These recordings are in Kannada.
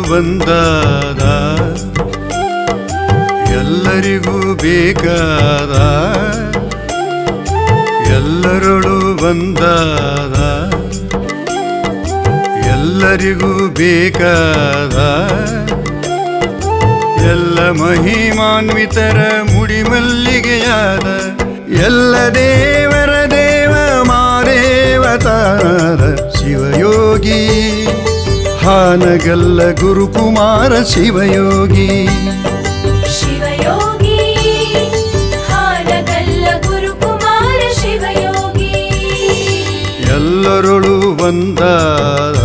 ಬಂದಾದ ಎಲ್ಲರಿಗೂ ಬೇಕಾದ ಎಲ್ಲರೊಳು ಬಂದಾದ ಎಲ್ಲರಿಗೂ ಬೇಕಾದ ಎಲ್ಲ ಮಹಿಮಾನ್ವಿತರ ಮುಡಿಮಲ್ಲಿಗೆಯಾದ ಎಲ್ಲ ದೇವರ ದೇವ ಮಾದೇವತಾರ ಶಿವಯೋಗಿ ಹಾನಗಲ್ಲ ಗುರುಕುಮಾರ ಶಿವಯೋಗಿ ಶಿವಯೋಗಿ ಹಾನಗಲ್ಲ ಗುರುಕುಮಾರ ಶಿವಯೋಗಿ ಎಲ್ಲರೊಳು ಬಂದಾದ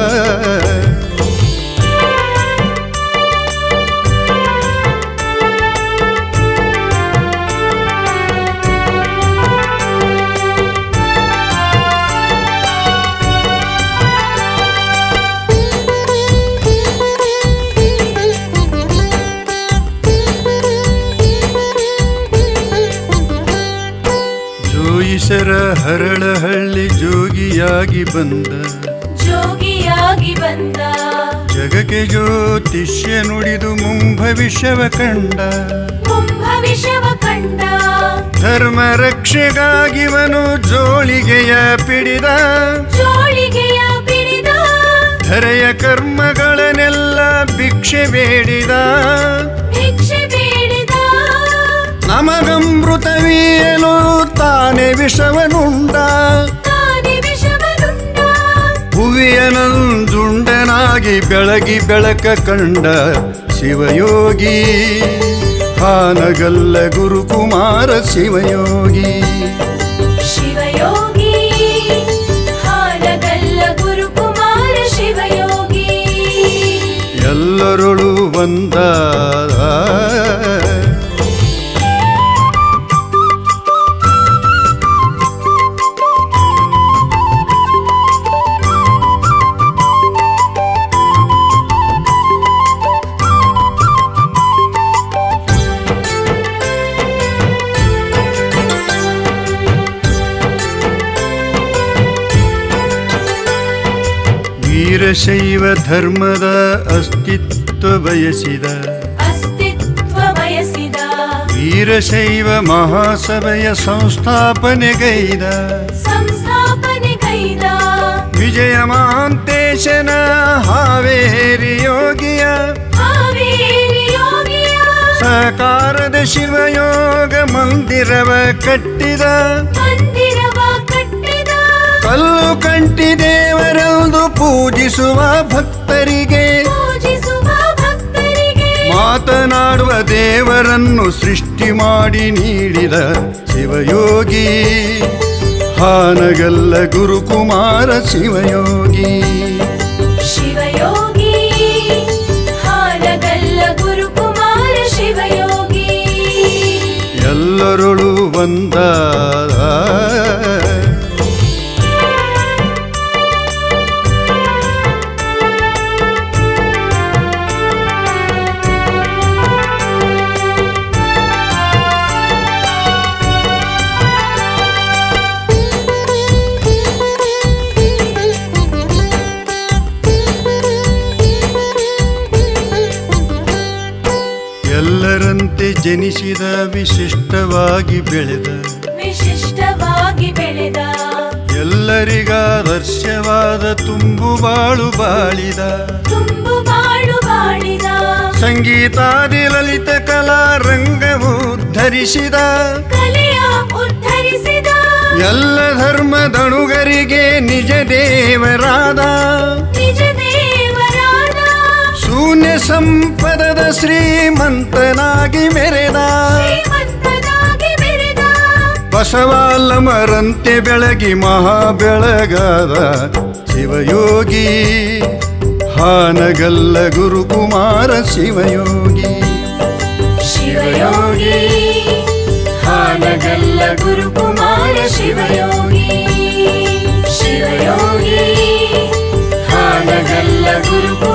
ಜೋಯಿಸರ ಹರಳಹಳ್ಳಿ ಜೋಗಿಯಾಗಿ ಬಂದ ಜೋಗಿಯಾಗಿ ಬಂದ ಜಗಕ್ಕೆ ಜ್ಯೋತಿಷ್ಯ ನುಡಿದು ಮುಂಭವಿಷ್ಯವ ಕಂಡ ಕುಂಭವಿಷವ ಕಂಡ ಧರ್ಮ ರಕ್ಷೆಗಾಗಿವನು ಜೋಳಿಗೆಯ ಪಿಡಿದ ಜೋಳಿಗೆಯ ಬಿಡಿದ ಧರೆಯ ಕರ್ಮಗಳನ್ನೆಲ್ಲ ಭಿಕ್ಷೆ ಬೇಡಿದ ಭಿಕ್ಷೆ ಬೇಡಿದ ನಮಗಮೃತವೀಯಲು ತಾನೇ ವಿಷವನುಂಡ ತಾನೆ ವಿಷವನುಂಡ ಭುವಿಯನಂದುಂಡನಾಗಿ ಬೆಳಗಿ ಬೆಳಕ ಕಂಡ ಶಿವಯೋಗಿ ಹಾನಗಲ್ಲ ಗುರುಕುಮಾರ ಶಿವಯೋಗಿ ಶಿವಯೋಗಿ ಹಾನಗಲ್ಲ ಗುರುಕುಮಾರ ಶಿವಯೋಗಿ ಎಲ್ಲರೊಳು ಬಂದಾದ ವೀರಶೈವ ಧರ್ಮದ ಅಸ್ತಿತ್ವ ಬಯಸಿದ ಅಸ್ತಿತ್ವ ಬಯಸಿದ ವೀರಶೈವ ಮಹಾಸಭೆಯ ಸಂಸ್ಥಾಪನೆಗೈದ ಸಂಸ್ಥಾಪನೆಗೈದ ವಿಜಯ ಮಹಾಂತೇಶನ ಹಾವೇರಿ ಯೋಗಿಯ ಹಾವೇರಿ ಯೋಗಿಯ ಸಹಕಾರದ ಶಿವಯೋಗ ಮಂದಿರವ ಕಟ್ಟಿದ ಮಂದಿರವ ಕಟ್ಟಿದ ಕಲ್ಲು ಕಂಟಿ ದೇವರೆಂದು ಪೂಜಿಸುವ ಭಕ್ತರಿಗೆ ಪೂಜಿಸುವ ಭಕ್ತರಿಗೆ ಮಾತನಾಡುವ ದೇವರನ್ನು ಸೃಷ್ಟಿ ಮಾಡಿ ನೀಡಿದ ಶಿವಯೋಗಿ ಹಾನಗಲ್ಲ ಗುರುಕುಮಾರ ಶಿವಯೋಗಿ ಶಿವಯೋಗಿ ಹಾನಗಲ್ಲ ಗುರುಕುಮಾರ ಶಿವಯೋಗಿ ಎಲ್ಲರೊಳು ಬಂದಾದ ಎಲ್ಲರಂತೆ ಜನಿಸಿದ ವಿಶಿಷ್ಟವಾಗಿ ಬೆಳೆದ ವಿಶಿಷ್ಟವಾಗಿ ಬೆಳೆದ ಎಲ್ಲರಿಗಾದರ್ಶವಾದ ತುಂಬು ಬಾಳು ಬಾಳಿದ ತುಂಬು ಬಾಳು ಬಾಳಿದ ಸಂಗೀತಾದಿ ಲಲಿತ ಕಲಾ ರಂಗವು ಧರಿಸಿದ ಕಲೆಯ ಉದ್ಧರಿಸಿದ ಎಲ್ಲ ಧರ್ಮದಣುಗರಿಗೆ ನಿಜ ದೇವರಾದ ನಿಜ ದೇವರಾದ ಶೂನ್ಯ ಸಂಪದದ ಶ್ರೀಮಂತನಾಗಿ ಮೆರೆದ ಶ್ರೀಮಂತನಾಗಿ ಬೆರೆದ ಬಸವಾಲಮರಂತೆ ಬೆಳಗಿ ಮಹಾ ಬೆಳಗಾದ ಶಿವಯೋಗಿ ಹಾನಗಲ್ಲ ಗುರುಕುಮಾರ ಶಿವಯೋಗಿ ಶಿವಯೋಗಿ ಹಾನಗಲ್ಲ ಗುರುಕುಮಾರ ಶಿವಯೋಗಿ ಶಿವಯೋಗಿ ಹಾನಗಲ್ಲ ಗುರುಕುಮಾರ